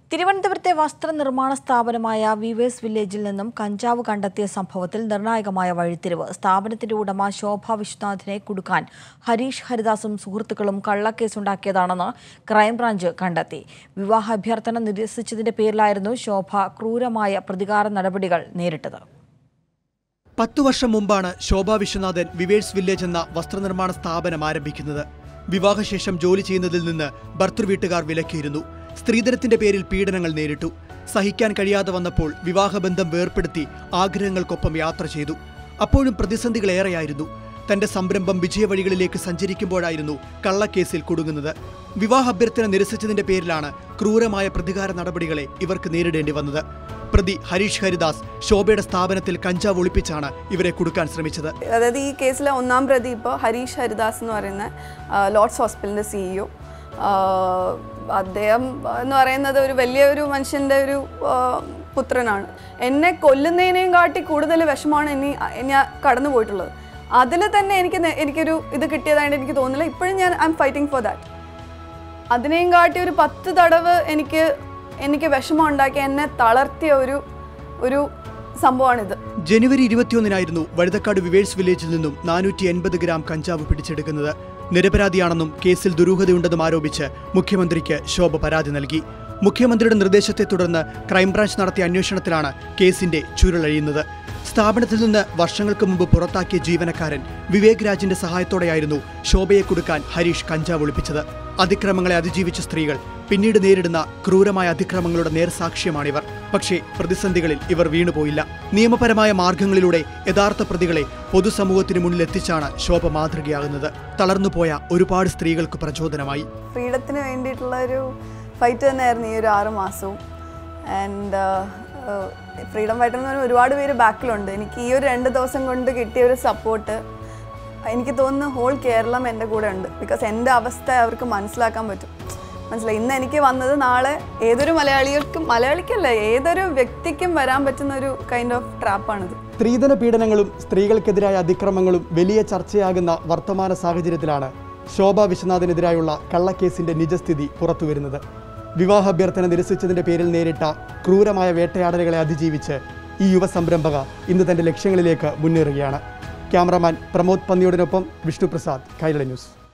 തിരുവനന്തപുരത്തെ വസ്ത്രനിർമ്മാണ സ്ഥാപനമായ വിവേഴ്സ് വില്ലേജിൽ നിന്നും കഞ്ചാവ് കണ്ടെത്തിയ സംഭവത്തിൽ നിർണായകമായ വഴിത്തിരിവ് സ്ഥാപനത്തിന്റെ ഉടമ ശോഭ വിശ്വനാഥിനെ കുടുക്കാൻ ഹരീഷ് ഹരിദാസും സുഹൃത്തുക്കളും കള്ളക്കേസുണ്ടാക്കിയതാണെന്ന് ക്രൈംബ്രാഞ്ച് കണ്ടെത്തി വിവാഹ അഭ്യർത്ഥന നിരസിച്ചതിന്റെ പേരിലായിരുന്നു ശോഭ ക്രൂരമായ പ്രതികാര നടപടികൾ നേരിട്ടത് പത്തു വർഷം മുമ്പാണ് ശോഭാ വിശ്വനാഥൻ വിവേഴ്സ് വില്ലേജ് എന്ന വസ്ത്രനിർമ്മാണ സ്ഥാപനം ആരംഭിക്കുന്നത് വിവാഹശേഷം ജോലി ചെയ്യുന്നതിൽ നിന്ന് ഭർത്തൃവീട്ടുകാർ വിലക്കിയിരുന്നു സ്ത്രീധനത്തിന്റെ പേരിൽ പീഡനങ്ങൾ നേരിട്ടു സഹിക്കാൻ കഴിയാതെ വന്നപ്പോൾ വിവാഹബന്ധം വേർപ്പെടുത്തി ആഗ്രഹങ്ങൾക്കൊപ്പം യാത്ര ചെയ്തു അപ്പോഴും പ്രതിസന്ധികളേറെയായിരുന്നു തന്റെ സംരംഭം വിജയവഴികളിലേക്ക് സഞ്ചരിക്കുമ്പോഴായിരുന്നു കള്ളക്കേസിൽ കുടുങ്ങുന്നത് വിവാഹ അഭ്യർത്ഥന നിരസിച്ചതിന്റെ പേരിലാണ് ക്രൂരമായ പ്രതികാര നടപടികളെ ഇവർക്ക് നേരിടേണ്ടി വന്നത് പ്രതി ഹരീഷ് ഹരിദാസ് ശോഭയുടെ സ്ഥാപനത്തിൽ കഞ്ചാവ് ഒളിപ്പിച്ചാണ് ഇവരെ കുടുക്കാൻ ശ്രമിച്ചത് അതായത് ഈ കേസിലെ ഒന്നാം പ്രതി ഇപ്പോൾ ഹരീഷ് ഹരിദാസ് എന്ന് പറയുന്ന ആ, ലോർഡ്സ് ഹോസ്പിറ്റലിൻ്റെ സിഇഒ അദ്ദേഹം എന്ന് പറയുന്നത് ഒരു വലിയൊരു മനുഷ്യൻ്റെ ഒരു ആ, പുത്രനാണ് എന്നെ കൊല്ലുന്നതിനെയും കാട്ടി കൂടുതൽ വിഷമമാണ് ഇനി ഞാൻ കടന്നു പോയിട്ടുള്ളത് അതിൽ തന്നെ എനിക്ക് നെ- എനിക്കൊരു ഇത് കിട്ടിയതായിട്ട് എനിക്ക് തോന്നുന്നില്ല ഇപ്പോഴും ഞാൻ I'm fighting for that അതിനെയും കാട്ടി ഒരു പത്ത് തടവ് എനിക്ക് എനിക്ക് വിഷമം ഉണ്ടാക്കി എന്നെ തളർത്തിയ ഒരു ഒരു സംഭവമാണിത് ജനുവരി ഇരുപത്തിയൊന്നിനായിരുന്നു വഴുതക്കാട് വിവേഴ്സ് വില്ലേജിൽ നിന്നും നാനൂറ്റി എൺപത് ഗ്രാം കഞ്ചാവ് പിടിച്ചെടുക്കുന്നത് നിരപരാധിയാണെന്നും കേസിൽ ദുരൂഹതയുണ്ടെന്നും ആരോപിച്ച് മുഖ്യമന്ത്രിക്ക് ശോഭ പരാതി നൽകി മുഖ്യമന്ത്രിയുടെ നിർദ്ദേശത്തെ തുടർന്ന് ക്രൈംബ്രാഞ്ച് നടത്തിയ അന്വേഷണത്തിലാണ് കേസിന്റെ ചുരുളഴിയുന്നത് സ്ഥാപനത്തിൽ നിന്ന് വർഷങ്ങൾക്ക് മുമ്പ് പുറത്താക്കിയ ജീവനക്കാരൻ വിവേക് രാജിന്റെ സഹായത്തോടെയായിരുന്നു ശോഭയെ കൊടുക്കാൻ ഹരീഷ് കഞ്ചാവ് ഒളിപ്പിച്ചത് അതിക്രമങ്ങളെ അതിജീവിച്ച സ്ത്രീകൾ പിന്നീട് നേരിടുന്ന ക്രൂരമായ അതിക്രമങ്ങളുടെ നേർസാക്ഷ്യമാണിവർ പക്ഷേ പ്രതിസന്ധികളിൽ ഇവർ വീണുപോയില്ല നിയമപരമായ മാർഗങ്ങളിലൂടെ യഥാർത്ഥ പ്രതികളെ പൊതുസമൂഹത്തിന് മുന്നിൽ എത്തിച്ചാണ് ശോഭ മാതൃകയാകുന്നത് തളർന്നുപോയ ഒരുപാട് സ്ത്രീകൾക്ക് പ്രചോദനമായി ഫ്രീഡത്തിന് വേണ്ടിയിട്ടുള്ള ഒരു ഫൈറ്റ് തന്നെയായിരുന്നു ഈ ഒരു ആറ് മാസവും ആൻഡ് ഫ്രീഡം ഫൈറ്റർ എന്ന് പറഞ്ഞാൽ ഒരുപാട് പേര് ബാക്കിലുണ്ട് എനിക്ക് ഈ ഒരു രണ്ട് ദിവസം കൊണ്ട് കിട്ടിയ ഒരു സപ്പോർട്ട് എനിക്ക് തോന്നുന്നു ഹോൾ കേരളം എൻ്റെ കൂടെ ഉണ്ട് ബിക്കോസ് എൻ്റെ അവസ്ഥ അവർക്ക് മനസ്സിലാക്കാൻ പറ്റും മനസ്സിലായി ഇന്ന് എനിക്ക് വന്നത് നാളെ ഏതൊരു മലയാളികൾക്കും മലയാളിക്കല്ല ഏതൊരു വ്യക്തിക്കും വരാൻ പറ്റുന്ന ഒരു കൈൻഡ് ഓഫ് ട്രാപ്പാണിത് സ്ത്രീധന പീഡനങ്ങളും സ്ത്രീകൾക്കെതിരായ അതിക്രമങ്ങളും വലിയ ചർച്ചയാകുന്ന വർത്തമാന സാഹചര്യത്തിലാണ് ശോഭ വിശ്വനാഥിനെതിരായുള്ള കള്ളക്കേസിന്റെ നിജസ്ഥിതി പുറത്തുവരുന്നത് വിവാഹാഭ്യർത്ഥന നിരസിച്ചതിന്റെ പേരിൽ നേരിട്ട ക്രൂരമായ വേട്ടയാടലുകളെ അതിജീവിച്ച് ഈ യുവ സംരംഭക ഇന്ന് തന്റെ ലക്ഷ്യങ്ങളിലേക്ക് മുന്നേറുകയാണ് ക്യാമറമാൻ പ്രമോദ് പന്നിയോടിനൊപ്പം വിഷ്ണുപ്രസാദ് കൈരളി ന്യൂസ്